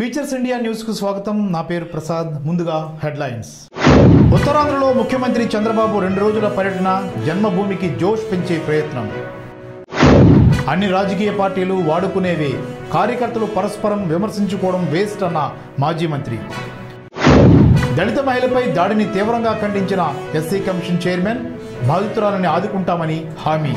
features India news కు స్వాగతం నా పేరు ప్రసాద్ ముందుగా హెడ్లైన్స్ ఉత్తరాంధ్రలో ముఖ్యమంత్రి చంద్రబాబు రెండు రోజుల పర్యటన జన్మభూమికి జోష్ పెంచే ప్రయత్నం అన్ని రాజకీయ పార్టీలు వాడుకునేవే కార్యకర్తలు పరస్పరం విమర్శించుకోవడం వేస్ట్ అన్న మాజీ మంత్రి దళిత మహిళపై దాడిని తీవ్రంగా ఖండించిన ఎస్సీ కమిషన్ చైర్మన్ బాధితురాలని ఆదుకుంటామని హామీ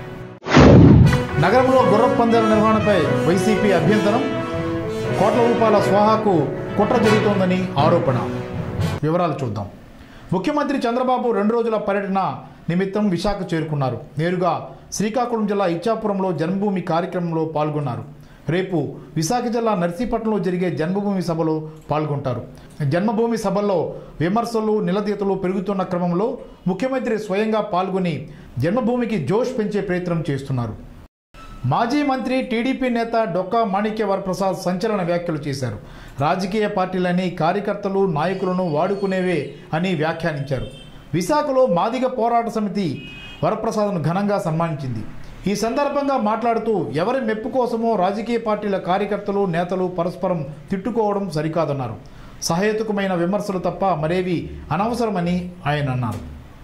నగరంలో గుర్రపు పందేల నిర్వహణపై వైసీపీ అభ్యంతరం కోట్ల రూపాయల స్వాహాకు కుట్ర జరుగుతోందని ఆరోపణ వివరాలు చూద్దాం ముఖ్యమంత్రి చంద్రబాబు రెండు రోజుల పర్యటన నిమిత్తం విశాఖ చేరుకున్నారు నేరుగా శ్రీకాకుళం జిల్లా ఇచ్చాపురంలో జన్మభూమి కార్యక్రమంలో పాల్గొన్నారు రేపు విశాఖ జిల్లా నర్సీపట్నంలో జరిగే జన్మభూమి సభలో పాల్గొంటారు జన్మభూమి సభల్లో విమర్శలు నిలదీతలు పెరుగుతున్న క్రమంలో ముఖ్యమంత్రి స్వయంగా పాల్గొని జన్మభూమికి జోష్ పెంచే ప్రయత్నం చేస్తున్నారు మాజీ మంత్రి టీడీపీ నేత డొక్కా మాణిక్య వరప్రసాద్ సంచలన వ్యాఖ్యలు చేశారు రాజకీయ పార్టీలని కార్యకర్తలు నాయకులను వాడుకునేవే అని వ్యాఖ్యానించారు విశాఖలో మాదిగ పోరాట సమితి వరప్రసాద్ను ఘనంగా సన్మానించింది ఈ సందర్భంగా మాట్లాడుతూ ఎవరి మెప్పు కోసమో రాజకీయ పార్టీల కార్యకర్తలు నేతలు పరస్పరం తిట్టుకోవడం సరికాదన్నారు సహేతుకమైన విమర్శలు తప్ప మరేవి అనవసరమని ఆయన అన్నారు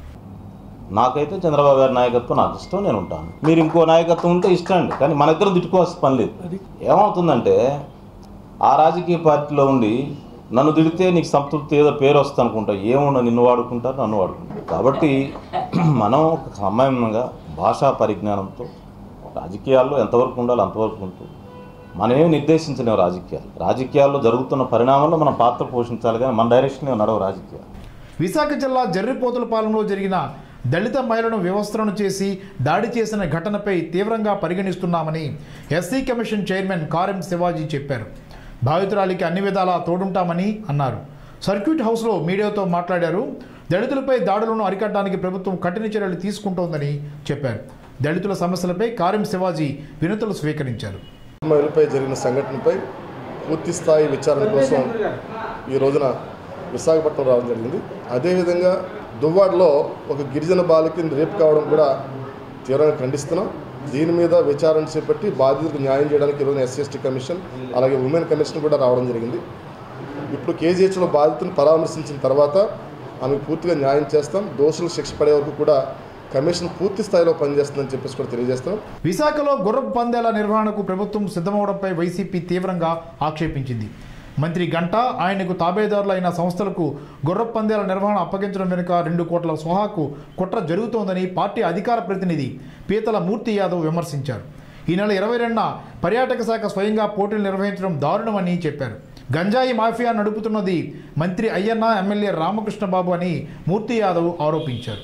నాకైతే చంద్రబాబు గారి నాయకత్వం నాకు ఇష్టం నేను ఉంటాను మీరు ఇంకో నాయకత్వం ఉంటే ఇష్టం అండి కానీ మన ఇద్దరు తిట్టుకోవాల్సిన పని లేదు ఏమవుతుందంటే ఆ రాజకీయ పార్టీలో ఉండి నన్ను తిడితే నీకు సంతృప్తి ఏదో పేరు వస్తుంది అనుకుంటా ఏముండ నిన్ను వాడుకుంటారు నన్ను వాడుకుంటారు కాబట్టి మనం ఒక సమయంగా భాషా పరిజ్ఞానంతో రాజకీయాల్లో ఎంతవరకు ఉండాలో అంతవరకు ఉంటూ మనమేం నిర్దేశించలేము రాజకీయాలు రాజకీయాల్లో జరుగుతున్న పరిణామాల్లో మనం పాత్ర పోషించాలి కానీ మన డైరెక్షన్లో నడవ రాజకీయాలు విశాఖ జిల్లా జర్రిపోతులపాలెంలో జరిగిన దళిత మహిళను వ్యవస్థను చేసి దాడి చేసిన ఘటనపై తీవ్రంగా పరిగణిస్తున్నామని SC commission chairman Karem Shivaji చెప్పారు బాధితురాలికి అన్ని విధాలా తోడుంటామని అన్నారు సర్క్యూట్ హౌస్లో మీడియాతో మాట్లాడారు దళితులపై దాడులను అరికట్టడానికి ప్రభుత్వం కఠిన చర్యలు తీసుకుంటోందని చెప్పారు దళితుల సమస్యలపై కారెం శివాజీ వినతులు స్వీకరించారు మహిళపై జరిగిన సంఘటనపై పూర్తి స్థాయి విచారణ కోసం ఈ రోజున విశాఖపట్నం రావడం జరిగింది అదేవిధంగా దువ్వాడలో ఒక గిరిజన బాలికని రేపు కావడం కూడా తీవ్రంగా ఖండిస్తున్నాం దీని మీద విచారణ చేపట్టి బాధితులకు న్యాయం చేయడానికి ఈరోజు ఎస్సీఎస్టీ కమిషన్ అలాగే ఉమెన్ కమిషన్ కూడా రావడం జరిగింది ఇప్పుడు కేజీహెచ్లో బాధితులను పరామర్శించిన తర్వాత ఆమెకు పూర్తిగా న్యాయం చేస్తాం దోషులు శిక్ష పడే వరకు కూడా కమిషన్ పూర్తి స్థాయిలో పనిచేస్తుందని చెప్పేసి కూడా తెలియజేస్తాం విశాఖలో గుర్రపు పందేల నిర్వహణకు ప్రభుత్వం సిద్ధమవడంపై వైసీపీ తీవ్రంగా ఆక్షేపించింది మంత్రి గంట ఆయనకు తాబేదారులైన సంస్థలకు గుర్రపు పందేల నిర్వహణ అప్పగించడం వెనుక రెండు కోట్ల సోహాకు కుట్ర జరుగుతోందని పార్టీ అధికార ప్రతినిధి పీతల మూర్తి యాదవ్ విమర్శించారు ఈ నెల ఇరవై రెండున పర్యాటక శాఖ స్వయంగా పోటీలు నిర్వహించడం దారుణమని చెప్పారు గంజాయి మాఫియా నడుపుతున్నది మంత్రి అయ్యన్న ఎమ్మెల్యే రామకృష్ణబాబు అని మూర్తి యాదవ్ ఆరోపించారు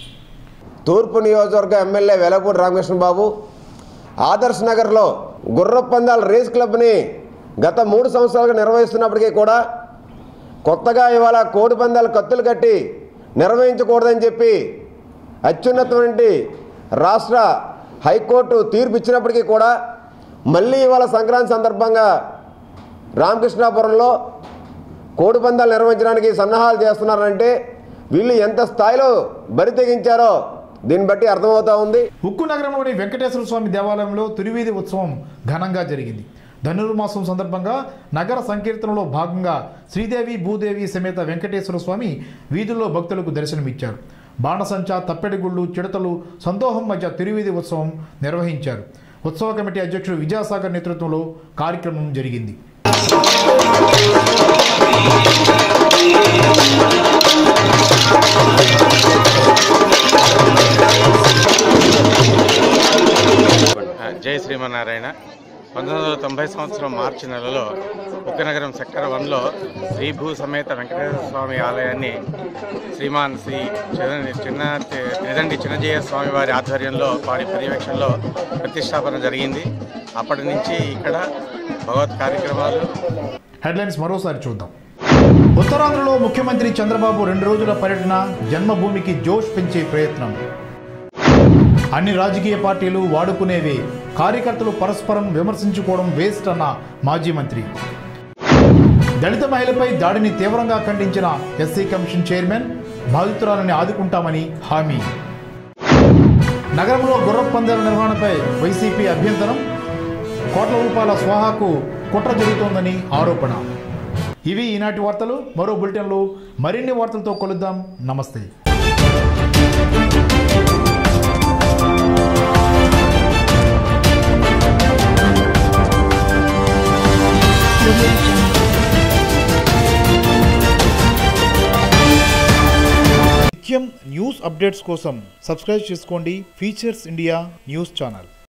తూర్పు నియోజకవర్గ ఎమ్మెల్యే వెలపూడి రామకృష్ణ బాబు ఆదర్శ్ నగర్లో గుర్రపు పందాల రేస్ క్లబ్ని గత మూడు సంవత్సరాలుగా నిర్వహిస్తున్నప్పటికీ కూడా కొత్తగా ఇవాళ కోడి పందాలు కత్తులు కట్టి నిర్వహించకూడదని చెప్పి అత్యున్నతమైన రాష్ట్ర హైకోర్టు తీర్పు ఇచ్చినప్పటికీ కూడా మళ్ళీ ఇవాళ సంక్రాంతి సందర్భంగా రామకృష్ణాపురంలో కోడి పందాలు నిర్వహించడానికి సన్నాహాలు చేస్తున్నారంటే వీళ్ళు ఎంత స్థాయిలో బరి తెగించారో దీన్ని బట్టి అర్థమవుతా ఉంది ఉక్కు నగరంలోని వెంకటేశ్వర స్వామి దేవాలయంలో తిరువీధి ఉత్సవం ఘనంగా జరిగింది ధనుర్మాసం సందర్భంగా నగర సంకీర్తనలో భాగంగా శ్రీదేవి భూదేవి సమేత వెంకటేశ్వర స్వామి వీధుల్లో భక్తులకు దర్శనమిచ్చారు బాణసంచా తప్పెడిగుళ్ళు చిడతలు సందోహం మధ్య తిరువీధి ఉత్సవం నిర్వహించారు ఉత్సవ కమిటీ అధ్యక్షుడు విద్యాసాగర్ నేతృత్వంలో కార్యక్రమం జరిగింది జై శ్రీమన్నారాయణ పంతొమ్మిది వందల తొంభై సంవత్సరం మార్చి నెలలో ఉక్కనగరం సెక్టర్ వన్లో శ్రీభూ సమేత వెంకటేశ్వర స్వామి ఆలయాన్ని శ్రీమాన్ శ్రీ చిన్న చిన్న త్రిదండి చిన్నజయ స్వామి వారి ఆధ్వర్యంలో వారి పర్యవేక్షణలో ప్రతిష్టాపన జరిగింది అప్పటి నుంచి ఇక్కడ భగవత్ కార్యక్రమాలు హెడ్లైన్స్ మరోసారి చూద్దాం ఉత్తరాంధ్రలో ముఖ్యమంత్రి చంద్రబాబు రెండు రోజుల పర్యటన జన్మభూమికి జోష్ పెంచే ప్రయత్నం అన్ని రాజకీయ పార్టీలు వాడుకునేవే కార్యకర్తలు పరస్పరం విమర్శించుకోవడం వేస్ట్ అన్న మాజీ మంత్రి దళిత మహిళపై దాడిని తీవ్రంగా ఖండించిన ఎస్సీ కమిషన్ చైర్మన్ బాధితురాలని ఆదుకుంటామని హామీ నగరంలో గుర్రపు పందేల నిర్వహణపై వైసీపీ అభ్యంతరం కోట్ల రూపాయల స్వాహాకు కుట్ర జరుగుతోందని ఆరోపణ ఇవి ఈనాటి వార్తలు మరో బులెటిన్లు మరిన్ని వార్తలతో కలుద్దాం నమస్తే నిత్యం న్యూస్ అప్డేట్స్ కోసం సబ్స్క్రైబ్ చేసుకోండి ఫీచర్స్ ఇండియా న్యూస్ ఛానల్